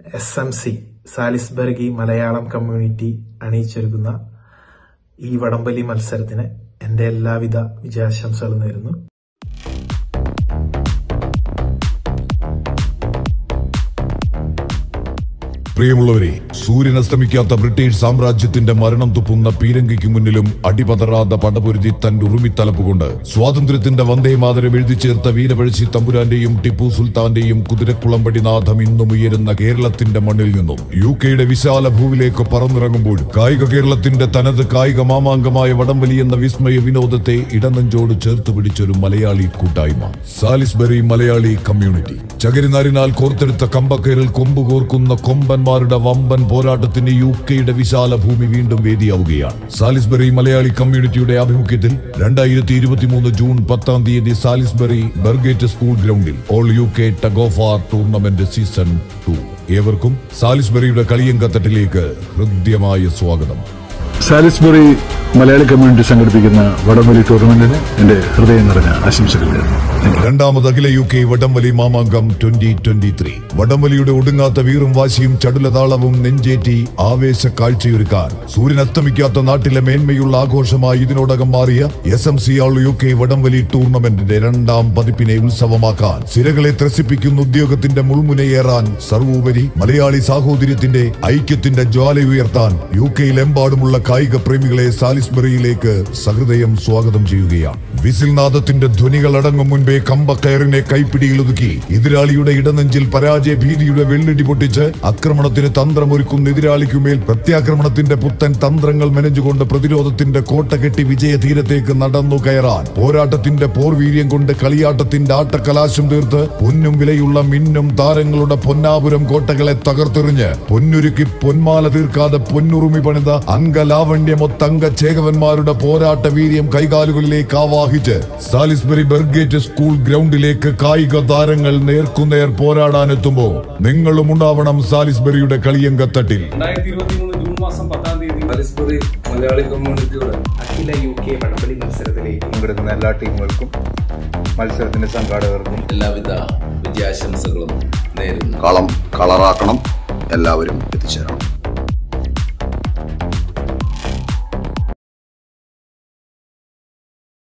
S M C സാലിസ്ബർഗി Malayalam community അണിയിച്ചൊരുക്കുന്ന ഈ വടംവലി മത്സരത്തിന് എന്റെ എല്ലാവിധ വിജയാശംസകളും നേരുന്നു പ്രിയമുള്ളവരെ സൂര്യൻ അസ്തമിക്കാത്ത ബ്രിട്ടീഷ് സാമ്രാജ്യത്തിന്റെ മരണം തുപ്പുന്ന പീരങ്കിക്ക് മുന്നിലും അടിപതറാതെ പടപൊരുതി തന്റെ ഉറുമിത്തലപ്പുകൊണ്ട് സ്വാതന്ത്ര്യത്തിന്റെ വന്ദേ മാതരം എഴുതി ചേർത്ത വീരപഴശ്ശി തമ്പുരാന്റെയും ടിപ്പു സുൽത്താന്റെയും കുതിരക്കുളമ്പടിനാഥം ഇന്നും ഉയരുന്ന കേരളത്തിന്റെ മണ്ണിൽ നിന്നും യു കെയുടെ വിശാല ഭൂവിലേക്ക് പറന്നിറങ്ങുമ്പോൾ കായിക കേരളത്തിന്റെ തനത് കായിക മാമാങ്കമായ വടംവലി എന്ന വിസ്മയ വിനോദത്തെ ഇടനെഞ്ചോട് ചേർത്ത് പിടിച്ചൊരു മലയാളി കൂട്ടായ്മ സാലിസ്ബറി മലയാളി കമ്മ്യൂണിറ്റി ചകരിനാരിനാൽ കോർത്തെടുത്ത കമ്പക്കയറിൽ കൊമ്പ് കോർക്കുന്ന കൊമ്പന്മാരുടെ വമ്പൻ പോരാട്ടത്തിന് യു കെയുടെ വിശാല ഭൂമി വീണ്ടും വേദിയാവുകയാണ് സാലിസ്ബറി മലയാളി കമ്മ്യൂണിറ്റിയുടെ ആഭിമുഖ്യത്തിൽ രണ്ടായിരത്തി ഇരുപത്തിമൂന്ന് ജൂൺ പത്താം തീയതി സാലിസ്ബറി ബർഗേറ്റ് സ്കൂൾ ഗ്രൗണ്ടിൽ all U K tug of war tournament season two ഏവർക്കും സാലിസ്ബറിയുടെ കളിയങ്കത്തട്ടിലേക്ക് ഹൃദ്യമായ സ്വാഗതം സാലിസ്ബറി മലയാളി കമ്മ്യൂണിറ്റി സംഘടിപ്പിക്കുന്ന വടംവലി ടൂർണമെന്റിന് എന്റെ ഹൃദയം നിറഞ്ഞ ആശംസകൾ നേരുന്നു Thank you. രണ്ടാമത് അഖില യു കെ വടംവലി മാമാങ്കം ട്വന്റി ട്വന്റി ത്രീ വടംവലിയുടെ ഒടുങ്ങാത്ത വീറും വാശിയും ചടുലതാളവും നെഞ്ചേറ്റി ആവേശ കാഴ്ചയൊരുക്കാൻ സൂര്യൻ അസ്തമിക്കാത്ത നാട്ടിലെ മേന്മയുള്ള ആഘോഷമായി ഇതിനോടകം മാറിയ S M C all U K വടംവലി ടൂർണമെന്റിന്റെ രണ്ടാം പതിപ്പിനെ ഉത്സവമാക്കാൻ സിരകളെ ത്രസിപ്പിക്കുന്ന ഉദ്യോഗത്തിന്റെ മുൾമുനയേറാൻ സർവോപരി മലയാളി സാഹോദര്യത്തിന്റെ ഐക്യത്തിന്റെ ജ്വാലയുയർത്താൻ യു കെയിലെമ്പാടുമുള്ള കായിക പ്രേമികളെ സാലിസ്ബറിയിലേക്ക് സഹൃദയം സ്വാഗതം ചെയ്യുകയാണ് വിസിൽ നാദത്തിന്റെ ധ്വനികൾ അടങ്ങും മുൻപേ കമ്പക്കയറിനെ കൈപ്പിടിയിൽ ഒതുക്കി എതിരാളിയുടെ ഇടനെഞ്ചിൽ പരാജയ ഭീതിയുടെ വെള്ളിടി പൊട്ടിച്ച് ആക്രമണത്തിന് തന്ത്രമൊരുക്കുന്ന എതിരാളിക്കുമേൽ പ്രത്യാക്രമണത്തിന്റെ പുത്തൻ തന്ത്രങ്ങൾ മെനഞ്ഞുകൊണ്ട് പ്രതിരോധത്തിന്റെ കോട്ട കെട്ടി വിജയതീരത്തേക്ക് നടന്നു കയറാൻ പോരാട്ടത്തിന്റെ പോർവീര്യം കൊണ്ട് കളിയാട്ടത്തിന്റെ ആട്ടക്കലാശം തീർത്ത് പൊന്നും വിലയുള്ള മിന്നും താരങ്ങളുടെ പൊന്നാപുരം കോട്ടകളെ തകർത്തെറിഞ്ഞ് പൊന്നുരുക്കി പൊന്മാല തീർക്കാതെ പൊന്നുറുമി പണിത അംഗലാവണ്യമൊത്തങ്ക ചേകവന്മാരുടെ പോരാട്ട വീര്യം കൈകാലുകളിലേക്ക് ആവാഹിച്ച് സാലിസ്ബറി ബർഗേറ്റ് സ്കൂൾ ഗ്രൗണ്ടിലേക്ക് കായിക താരങ്ങൾ നേർക്കുനേർ പോരാടാനെത്തുമ്പോ നിങ്ങളും ഉണ്ടാവണം സാലിസ്ബറിയുടെ കളിയങ്കത്തട്ടിൽ രണ്ടായിരത്തി ഇരുപത്തി മൂന്ന് ജൂൺ മാസം പത്താം തീയതി മലസ്പുരി മലയാളി കമ്മ്യൂണിറ്റിയുടെ അഖില യു കെ വടംവലി മത്സരത്തിലേക്ക് പങ്കെടുക്കുന്ന എല്ലാ ടീമുകൾക്കും മത്സരത്തിന്റെ സംഘാടകർക്കും എല്ലാവിധ വിജയാശംസകളും നേരുന്നു കളം കളറാക്കണം എല്ലാവരും എത്തിച്ചേരണം